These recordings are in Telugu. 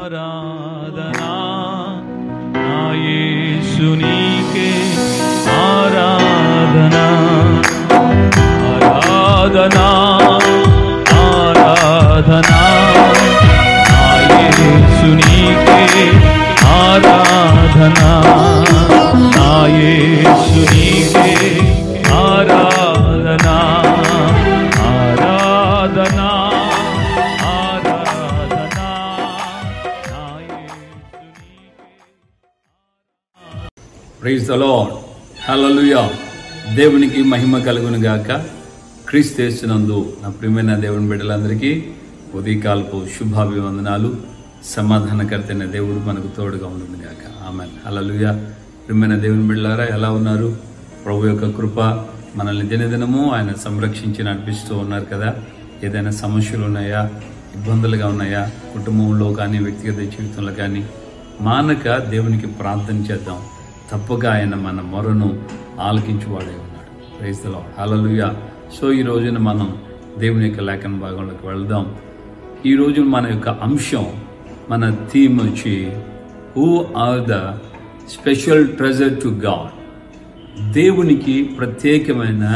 ఆరాధనా నా యేసునికే ఆరాధనా ఆరాధనా ఆరాధనా నా యేసునికే ఆరాధనా నా యేసునికే ఆరాధనా ఆరాధనా ఆరాధనా నా యేసునికే ప్రైజ్ ద లార్డ్ హల్లెలూయా దేవునికి మహిమ కలుగును గాక క్రీస్తేస్తునందు నా ప్రియమైన దేవుని బిడ్డలందరికీ ఉదయకాలపు శుభాభివందనాలు సమాధానకర్త అయిన దేవుడు మనకు తోడుగా ఉంటుంది గాక ఆమె హల్లెలూయా ప్రియమైన దేవుని బిడ్డలారా ఎలా ఉన్నారు ప్రభు యొక్క కృప మనల్ని దినదినము ఆయన సంరక్షించి నడిపిస్తూ ఉన్నారు కదా ఏదైనా సమస్యలు ఉన్నాయా ఇబ్బందులుగా ఉన్నాయా కుటుంబంలో కానీ వ్యక్తిగత జీవితంలో కానీ మానక దేవునికి ప్రార్థన చేద్దాం తప్పగా ఆయన మన మొరను ఆలకించువాడే ఉన్నాడు ప్రైజ్లో హలలుయ సో ఈ రోజున మనం దేవుని యొక్క లేఖన భాగంలోకి వెళ్దాం ఈ రోజు మన యొక్క అంశం మన థీమ్ వచ్చి who are the special treasure to God దేవునికి ప్రత్యేకమైన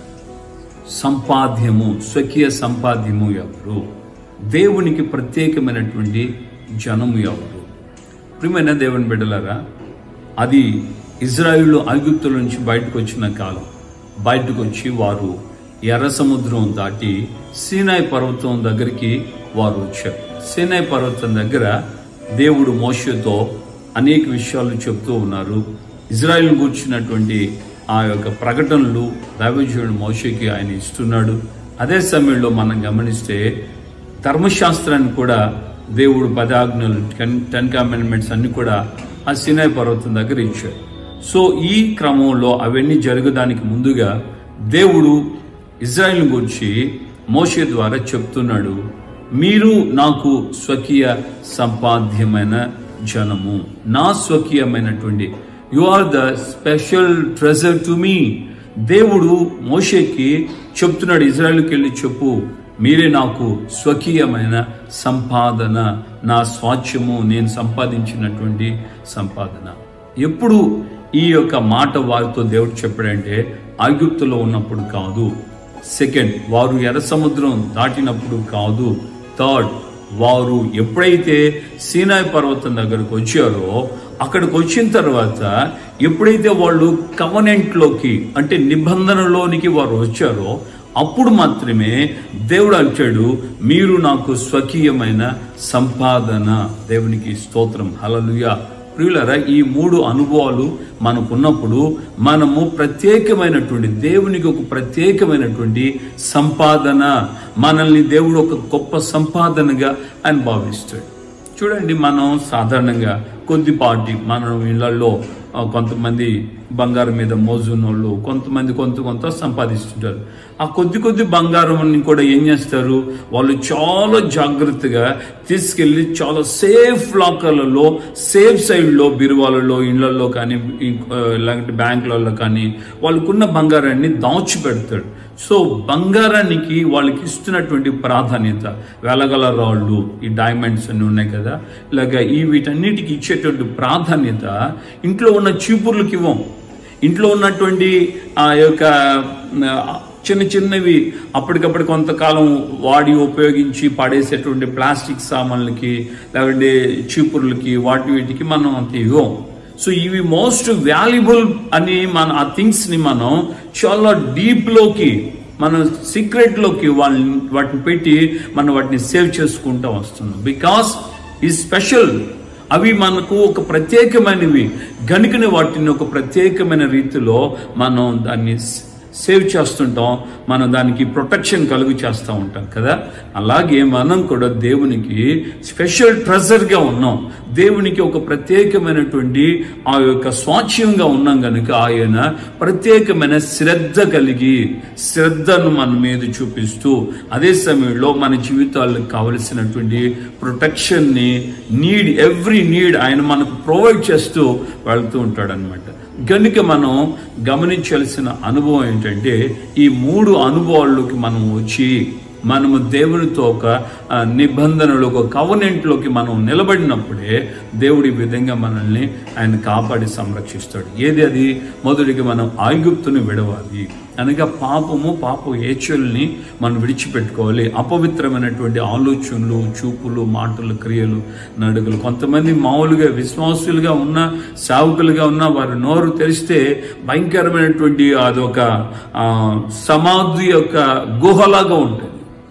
సంపాద్యము స్వకీయ సంపాద్యము ఎవరు దేవునికి ప్రత్యేకమైనటువంటి జనము ఎవరు ప్రియమైన దేవుని బిడ్డలారా అది ఇజ్రాయిల్ ఐగుప్తుల నుంచి బయటకు వచ్చిన కాలం బయటకు వచ్చి వారు ఎర్ర సముద్రం దాటి సీనాయి పర్వతం దగ్గరికి వారు వచ్చారు సీనాయి పర్వతం దగ్గర దేవుడు మోషతో అనేక విషయాలు చెప్తూ ఉన్నారు ఇజ్రాయిల్ కూర్చున్నటువంటి ఆ యొక్క ప్రకటనలు దైవజీవుడు మోషకి ఆయన ఇస్తున్నాడు అదే సమయంలో మనం గమనిస్తే ధర్మశాస్త్రాన్ని కూడా దేవుడు పదాజ్ఞలు టెన్ టెన్ కమెంట్మెంట్స్ అన్ని కూడా ఆ సినాయి పర్వతం దగ్గర ఇచ్చాడు సో ఈ క్రమంలో అవన్నీ జరగడానికి ముందుగా దేవుడు ఇజ్రాయిల్ గురించి మోషే ద్వారా చెప్తున్నాడు మీరు నాకు స్వకీయ సంపాద్యమైన జనము నా స్వకీయమైనటువంటి you are the special treasure to me దేవుడు మోషేకి చెప్తున్నాడు ఇజ్రాయెల్కి వెళ్ళి చెప్పు మీరే నాకు స్వకీయమైన సంపాదన నా స్వాచ్యము నేను సంపాదించినటువంటి సంపాదన ఎప్పుడు ఈ యొక్క మాట వారితో దేవుడు చెప్పాడంటే ఐగుప్తులో ఉన్నప్పుడు కాదు సెకండ్ వారు ఎర్ర సముద్రం దాటినప్పుడు కాదు థర్డ్ వారు ఎప్పుడైతే సీనాయి పర్వతం దగ్గరకు వచ్చారో అక్కడికి వచ్చిన తర్వాత ఎప్పుడైతే వాళ్ళు కవనెంట్లోకి అంటే నిబంధనలోనికి వారు వచ్చారో అప్పుడు మాత్రమే దేవుడు అంటాడు మీరు నాకు స్వకీయమైన సంపాదన దేవునికి స్తోత్రం హలలుయ ప్రియులరా ఈ మూడు అనుభవాలు మనకున్నప్పుడు మనము ప్రత్యేకమైనటువంటి దేవునికి ఒక ప్రత్యేకమైనటువంటి సంపాదన మనల్ని దేవుడు ఒక గొప్ప సంపాదనగా ఆయన భావిస్తాడు చూడండి మనం సాధారణంగా కొద్దిపాటి మన ఇళ్లలో ఆ, కొంతమంది బంగారం మీద మోజున్నోళ్ళు కొంతమంది కొంత కొంత సంపాదిస్తుంటారు ఆ కొద్ది కొద్ది బంగారం కూడా ఏం చేస్తారు వాళ్ళు చాలా జాగ్రత్తగా తీసుకెళ్లి చాలా సేఫ్ లాకర్లలో సేఫ్ సైడ్లో బీరువాలలో ఇళ్లలో కానీ ఈ- ఆ, లేకపోతే బ్యాంకులలో కానీ వాళ్ళకున్న బంగారాన్ని దాచిపెడతాడు సో బంగారానికి వాళ్ళకి ఇస్తున్నటువంటి ప్రాధాన్యత వెలగల రాళ్ళు ఈ డైమండ్స్ అన్ని ఉన్నాయి కదా ఇలాగ ఈ వీటన్నిటికి ఇచ్చేటువంటి ప్రాధాన్యత ఇంట్లో ఉన్న చీపుర్లకి ఇవ్వం ఇంట్లో ఉన్నటువంటి ఆ యొక్క ఆ, చిన్న చిన్నవి అప్పటికప్పుడు కొంతకాలం వాడి ఉపయోగించి పడేసేటువంటి ప్లాస్టిక్ సామాన్లకి లేకపోతే చీపుర్లకి వాటి వీటికి మనం అంత ఇవ్వం సో ఇవి మోస్ట్ వాల్యుబుల్ అని మన ఆ థింగ్స్ ని మనం చాలా డీప్ లోకి మనం సీక్రెట్ లోకి వాళ్ళని వాటిని పెట్టి మనం వాటిని సేవ్ చేసుకుంటూ వస్తున్నాం బికాస్ ఈ స్పెషల్ అవి మనకు ఒక ప్రత్యేకమైనవి గనుకనే వాటిని ఒక ప్రత్యేకమైన రీతిలో మనం దాన్ని సేవ్ చేస్తుంటాం మనం దానికి ప్రొటెక్షన్ కలుగు చేస్తూ ఉంటాం కదా అలాగే మనం కూడా దేవునికి స్పెషల్ ట్రెజర్గా ఉన్నాం దేవునికి ఒక ప్రత్యేకమైనటువంటి ఆ యొక్క స్వాచ్యంగా ఉన్నాం కనుక ఆయన ప్రత్యేకమైన శ్రద్ధ కలిగి శ్రద్ధను మన మీద చూపిస్తూ అదే సమయంలో మన జీవితాలకు కావలసినటువంటి ప్రొటెక్షన్ని నీడ్ ఎవ్రీ నీడ్ ఆయన మనకు ప్రొవైడ్ చేస్తూ వెళ్తూ ఉంటాడు అనమాట గనుక మనం గమనించాల్సిన అనుభవం ఏంటంటే ఈ మూడు అనుభవాల్లోకి మనం వచ్చి మనము దేవునితో ఒక ఆ, నిబంధనలు ఒక కవనెంట్లోకి మనం నిలబడినప్పుడే దేవుడు ఈ విధంగా మనల్ని ఆయన కాపాడి సంరక్షిస్తాడు ఏది అది మొదటిగా మనం ఐగుప్తుని విడవాలి అనగా పాపము పాప ఏచుల్ని మనం విడిచిపెట్టుకోవాలి అపవిత్రమైనటువంటి ఆలోచనలు చూపులు మాటలు క్రియలు నడుగులు కొంతమంది మామూలుగా విశ్వాసులుగా ఉన్న సేవకులుగా ఉన్న వారు నోరు తెరిస్తే భయంకరమైనటువంటి అదొక ఆ, సమాధి యొక్క గుహలాగా ఉంటుంది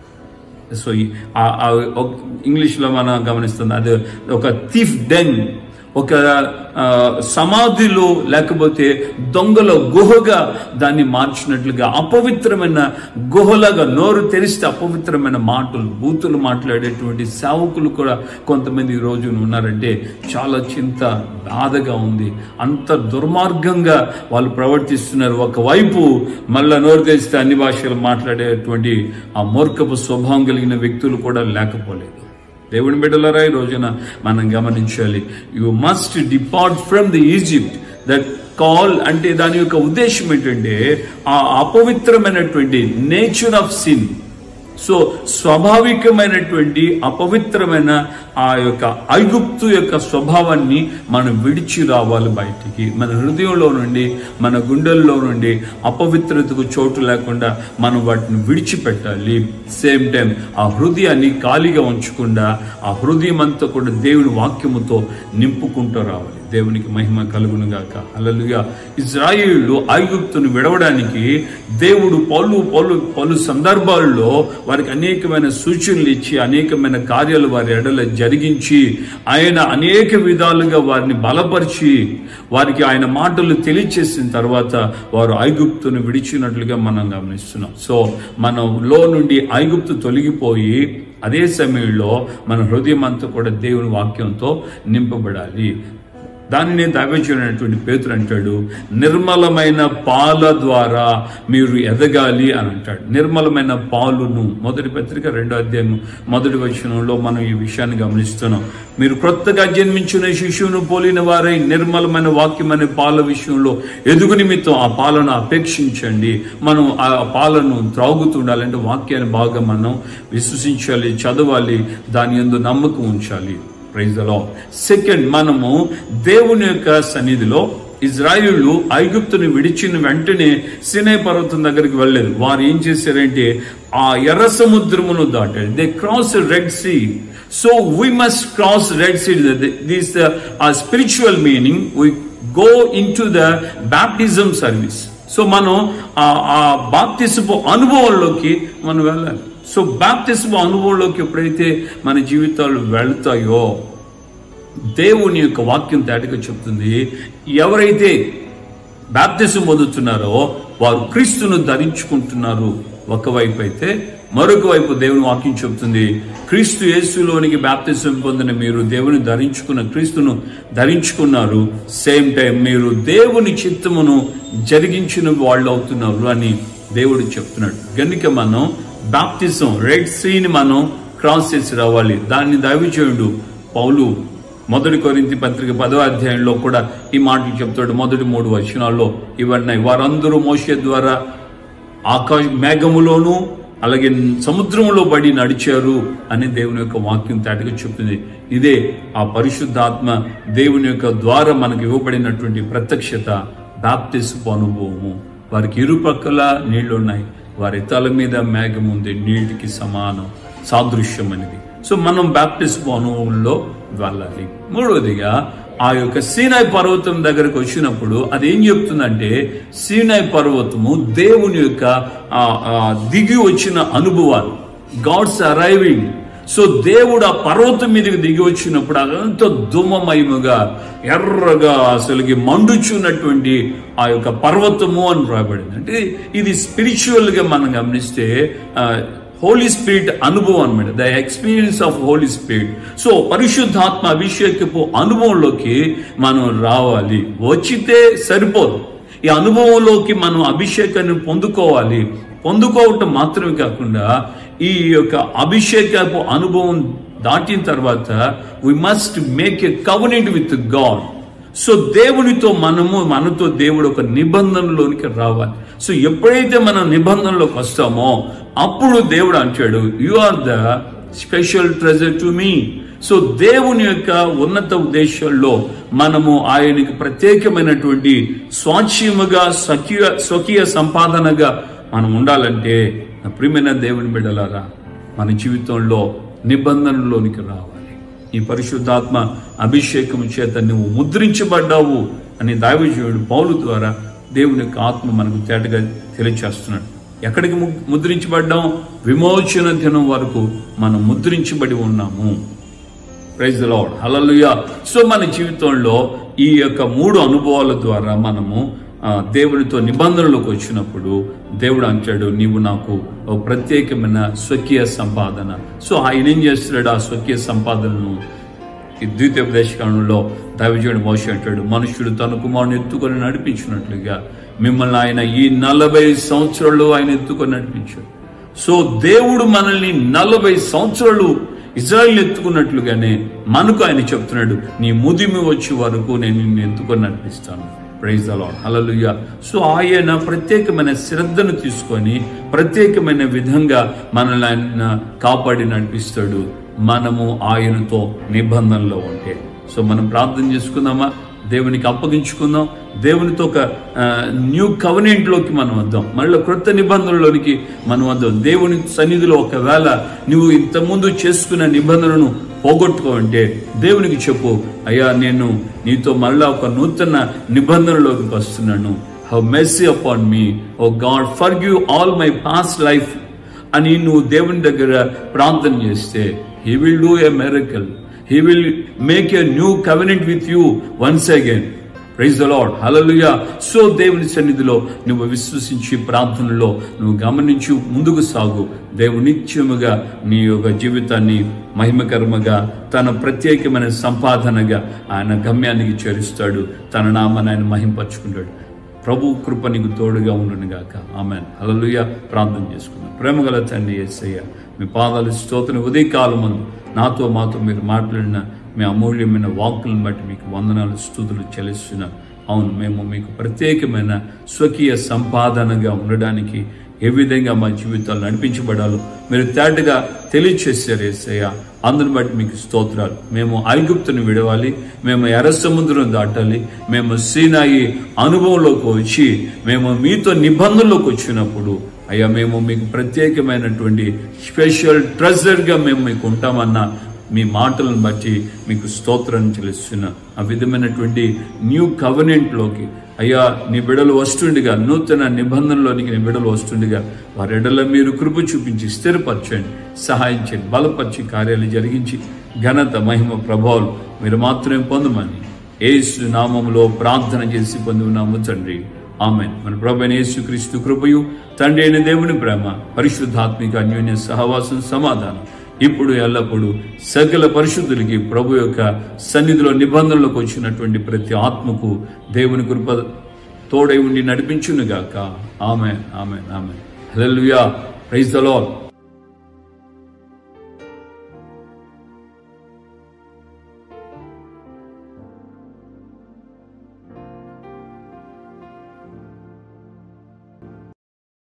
సో ఈ- ఆ- ఆ ఒక- ఇంగ్లీష్లో మనం గమనిస్తుంది అది ఒక థీఫ్ డెన్ ఒక ఆ, సమాధిలో లేకపోతే దొంగల గుహగా దాన్ని మార్చినట్లుగా అపవిత్రమైన గుహలాగా నోరు తెరిస్తే అపవిత్రమైన మాటలు బూతులు మాట్లాడేటువంటి సేవకులు కూడా కొంతమంది ఈ రోజు ఉన్నారంటే చాలా చింత బాధగా ఉంది అంత దుర్మార్గంగా వాళ్ళు ప్రవర్తిస్తున్నారు ఒకవైపు మళ్ళా నోరు తెరిస్తే అన్ని భాషలు మాట్లాడేటువంటి ఆ మూర్ఖపు స్వభావం కలిగిన వ్యక్తులు కూడా లేకపోలేదు దేవుని బిడ్డలరా ఈ రోజున మనం గమనించాలి you must depart from the Egypt that call అంటే దాని యొక్క ఉద్దేశం ఏంటంటే ఆ అపవిత్రమైనటువంటి నేచర్ ఆఫ్ సిన్ సో స్వాభావికమైనటువంటి అపవిత్రమైన ఆ యొక్క ఐగుప్తు యొక్క స్వభావాన్ని మనం విడిచి రావాలి బయటికి మన హృదయంలో నుండి మన గుండెల్లో నుండి అపవిత్రతకు చోటు లేకుండా మనం వాటిని విడిచిపెట్టాలి సేమ్ టైం ఆ హృదయాన్ని ఖాళీగా ఉంచకుండా ఆ హృదయం అంతా కూడా దేవుని వాక్యముతో నింపుకుంటూ రావాలి దేవునికి మహిమ కలుగును గాక అలలుగా ఇజ్రాయిళ్లు ఐగుప్తును విడవడానికి దేవుడు పలు పలు పలు సందర్భాల్లో వారికి అనేకమైన సూచనలు ఇచ్చి అనేకమైన కార్యాలు వారి ఎడల జరిగించి ఆయన అనేక విధాలుగా వారిని బలపరిచి వారికి ఆయన మాటలు తెలియచేసిన తర్వాత వారు ఐగుప్తును విడిచినట్లుగా మనం గమనిస్తున్నాం సో మనం లో నుండి ఐగుప్తు తొలగిపోయి అదే సమయంలో మన హృదయం అంతా కూడా దేవుని వాక్యంతో నింపబడాలి దానిని దైవజనటువంటి పేతురు అంటాడు నిర్మలమైన పాల ద్వారా మీరు ఎదగాలి అని అంటాడు నిర్మలమైన పాలును మొదటి పత్రిక రెండో అధ్యాయం మొదటి వచనంలో మనం ఈ విషయాన్ని గమనిస్తున్నాం మీరు క్రొత్తగా జన్మించిన శిశువును పోలిన వారై నిర్మలమైన వాక్యం అనే పాల విషయంలో ఎదుగు నిమిత్తం ఆ పాలను అపేక్షించండి మనం ఆ పాలను త్రాగుతుండాలంటే వాక్యాన్ని బాగా మనం విశ్వసించాలి చదవాలి దాని యందు నమ్మకం ఉంచాలి ప్రైజ్ లో సెకండ్ మనము దేవుని యొక్క సన్నిధిలో ఇజ్రాయిళ్లు ఐగుప్తుని విడిచిన వెంటనే సినే పర్వతం దగ్గరికి వెళ్ళలేదు వారు ఏం చేశారంటే ఆ ఎర్ర సముద్రమును దాటారు they cross Red Sea so we must cross Red Sea this ah spiritual meaning we go into the baptism service so మనం ఆ ఆ బాప్తిసపు అనుభవంలోకి మనం వెళ్ళాలి సో బాప్తిసపు అనుభవంలోకి ఎప్పుడైతే మన జీవితాలు వెళ్తాయో దేవుని యొక్క వాక్యం తేటగా చెప్తుంది ఎవరైతే బాప్తిసం పొందుతున్నారో వారు క్రీస్తును ధరించుకుంటున్నారు ఒకవైపు అయితే మరొక వైపు దేవుని వాక్యం చెప్తుంది క్రీస్తు యేసులోనికి బాప్తిసం పొందిన మీరు దేవుని ధరించుకున్న క్రీస్తును ధరించుకున్నారు సేమ్ టైం మీరు దేవుని చిత్తమును జరిగించిన వాళ్ళు అవుతున్నారు అని దేవుడు చెప్తున్నాడు గనుక మనం బాప్తిజం రెడ్ సీని మనం క్రాస్ చేసి రావాలి దాన్ని దైవచేయుడు పౌలు మొదటి కొరింతి పత్రిక పదో అధ్యాయంలో కూడా ఈ మాటలు చెప్తాడు మొదటి మూడు వచనాల్లో ఇవన్నీ వారందరూ మోసే ద్వారా ఆకాశ మేఘములోను అలాగే సముద్రంలో పడి నడిచారు అని దేవుని యొక్క వాక్యం తేటగా చెప్తుంది ఇదే ఆ పరిశుద్ధాత్మ దేవుని యొక్క ద్వారా మనకు ఇవ్వబడినటువంటి ప్రత్యక్షత బాప్తిస్పు అనుభవము వారికి ఇరుపక్కల నీళ్లు ఉన్నాయి వారి తల మీద మేఘం ఉంది నీటికి సమానం సాదృశ్యం అనేది సో మనం బాప్టిస్పు అనుభవంలో వెళ్ళాలి మూడవదిగా ఆ యొక్క సీనాయ్ పర్వతం దగ్గరకు వచ్చినప్పుడు అది ఏం చెప్తుందంటే సీనాయ్ పర్వతము దేవుని యొక్క ఆ, ఆ, దిగి వచ్చిన అనుభవాలు గాడ్స్ అరైవింగ్ సో దేవుడు ఆ పర్వతం మీదకి దిగి వచ్చినప్పుడు అదంతా దుమ్మమయముగా ఎర్రగా అసలుకి మండుచున్నటువంటి ఆ యొక్క పర్వతము అని రాయబడింది అంటే ఇది స్పిరిచువల్ గా మనం గమనిస్తే హోలీ స్పిరిట్ అనుభవం అనమాట the experience of Holy Spirit so పరిశుద్ధాత్మ అభిషేకపు అనుభవంలోకి మనం రావాలి వచ్చితే సరిపోదు ఈ అనుభవంలోకి మనం అభిషేకాన్ని పొందుకోవాలి పొందుకోవటం మాత్రమే కాకుండా ఈ యొక్క అభిషేకపు అనుభవం దాటిన తర్వాత we must make a covenant with God so దేవునితో మనము మనతో దేవుడు ఒక నిబంధనలోనికి రావాలి సో ఎప్పుడైతే మనం నిబంధనలోకి వస్తామో అప్పుడు దేవుడు అంటాడు you are the special treasure to me so దేవుని యొక్క ఉన్నత ఉద్దేశాల్లో మనము ఆయనకి ప్రత్యేకమైనటువంటి స్వాచ్యముగా స్వకీయ స్వకీయ సంపాదనగా మనం ఉండాలంటే నా ప్రియమైన దేవుని బిడ్డలారా మన జీవితంలో నిబంధనలోనికి రావాలి ఈ పరిశుద్ధాత్మ అభిషేకం చేత నువ్వు ముద్రించబడ్డావు అని దైవజీవుడు పౌలు ద్వారా దేవుని యొక్క ఆత్మ మనకు తేటగా తెలియచేస్తున్నాడు ఎక్కడికి ము- ముద్రించబడ్డాం విమోచన దినం వరకు మనం ముద్రించబడి ఉన్నాము praise the Lord hallelujah so మన జీవితంలో ఈ యొక్క మూడు అనుభవాల ద్వారా మనము ఆ, దేవునితో నిబంధనలోకి వచ్చినప్పుడు దేవుడు అంటాడు నీవు నాకు ఒక ప్రత్యేకమైన స్వకీయ సంపాదన సో ఆయన ఏం చేస్తున్నాడు ఆ స్వకీయ సంపాదనను ఈ ద్వితీయోపదేశకాండంలో దైవజుడు మోష అంటాడు మనుషుడు తన కుమారుని ఎత్తుకొని నడిపించినట్లుగా మిమ్మల్ని ఆయన ఈ నలభై సంవత్సరాలు ఆయన ఎత్తుకొని నడిపించాడు సో దేవుడు మనల్ని నలభై సంవత్సరాలు ఇజ్రాయిల్ ఎత్తుకున్నట్లుగానే మనకు ఆయన చెప్తున్నాడు నీ ముదిమి వచ్చే వరకు నేను నిన్ను ఎత్తుకొని నడిపిస్తాను ప్రైజ్ అలాడ్ హలలుయ సో ఆయన ప్రత్యేకమైన శ్రద్ధను తీసుకొని ప్రత్యేకమైన విధంగా మనల్ని ఆయన కాపాడి నడిపిస్తాడు మనము ఆయనతో నిబంధనలో ఉంటే సో మనం ప్రార్థన చేసుకుందామా దేవునికి అప్పగించుకుందాం దేవునితో ఒక న్యూ కవనెంట్ లోకి మనం వద్దాం మళ్ళీ క్రొత్త నిబంధనలోనికి మనం వద్దాం దేవుని సన్నిధిలో ఒకవేళ నువ్వు ఇంతకుముందు చేసుకున్న నిబంధనను పోగొట్టుకోవంటే దేవునికి చెప్పు అయ్యా నేను నీతో మళ్ళా ఒక నూతన నిబంధనలోకి వస్తున్నాను how mercy upon me oh God forgive all my past life అని నువ్వు దేవుని దగ్గర ప్రార్థన చేస్తే he will do a miracle he will make a new covenant with you once again praise the Lord hallelujah so దేవుని సన్నిధిలో నువ్వు విశ్వసించి ప్రార్థనలో నువ్వు గమనించి ముందుకు సాగు దేవుడు నిత్యముగా నీ యొక్క జీవితాన్ని మహిమకరముగా తన ప్రత్యేకమైన సంపాదనగా ఆయన గమ్యానికి చేరుస్తాడు తన నామాన్ని ఆయన మహింపరచుకుంటాడు ప్రభు కృప నీకు తోడుగా ఉండును గాక ఆమెన్ హల్లెలూయ ప్రార్థన చేసుకుందాం ప్రేమగల తండ్రి యేసయ్య మీ పాదాలు స్తోత్రం ఉదయకాలం ముందు నాతో మాతో మీరు మాట్లాడిన మీ అమూల్యమైన వాక్కులను బట్టి మీకు వందనాలు స్థుతులు చెల్లిస్తున్నాం అవును మేము మీకు ప్రత్యేకమైన స్వకీయ సంపాదనగా ఉండడానికి ఏ విధంగా మా జీవితాలు నడిపించబడాలో మీరు తేటగా తెలియచేశారు ఏసయ్య అందుని బట్టి మీకు స్తోత్రాలు మేము ఐగుప్తుని విడవాలి మేము ఎర్ర సముద్రం దాటాలి మేము సీనాయి అనుభవంలోకి వచ్చి మేము మీతో నిబంధనలోకి వచ్చినప్పుడు అయ్యా మేము మీకు ప్రత్యేకమైనటువంటి స్పెషల్ ట్రెజర్గా మేము మీకు ఉంటామన్న మీ మాటలను బట్టి మీకు స్తోత్రం చెల్లిస్తున్నా ఆ విధమైనటువంటి న్యూ కవనెంట్లోకి అయ్యా నీ బిడలు వస్తుండగా నూతన నిబంధనలోనికి నీ బిడలు వస్తుండగా వారి ఎడల మీరు కృప చూపించి స్థిరపరచండి సహాయం చేయండి బలపరిచి కార్యాలు జరిగించి ఘనత మహిమ ప్రభావాలు మీరు మాత్రమే పొందమని ఏసు నామములో ప్రార్థన చేసి పొంది ఉన్నాము తండ్రి ఆమె మన ప్రభు యేసుక్రీస్తు కృపయు తండ్రి అయిన దేవుని ప్రేమ పరిశుద్ధాత్మిక అన్యోన్య సహవాసం సమాధానం ఇప్పుడు ఎల్లప్పుడూ సకల పరిశుద్ధులకి ప్రభు యొక్క సన్నిధిలో నిబంధనలకు వచ్చినటువంటి ప్రతి ఆత్మకు దేవుని కృప తోడై ఉండి నడిపించునుగాక ఆమె ఆమె ఆమె హల్లెలూయా ప్రైజ్ ద లార్డ్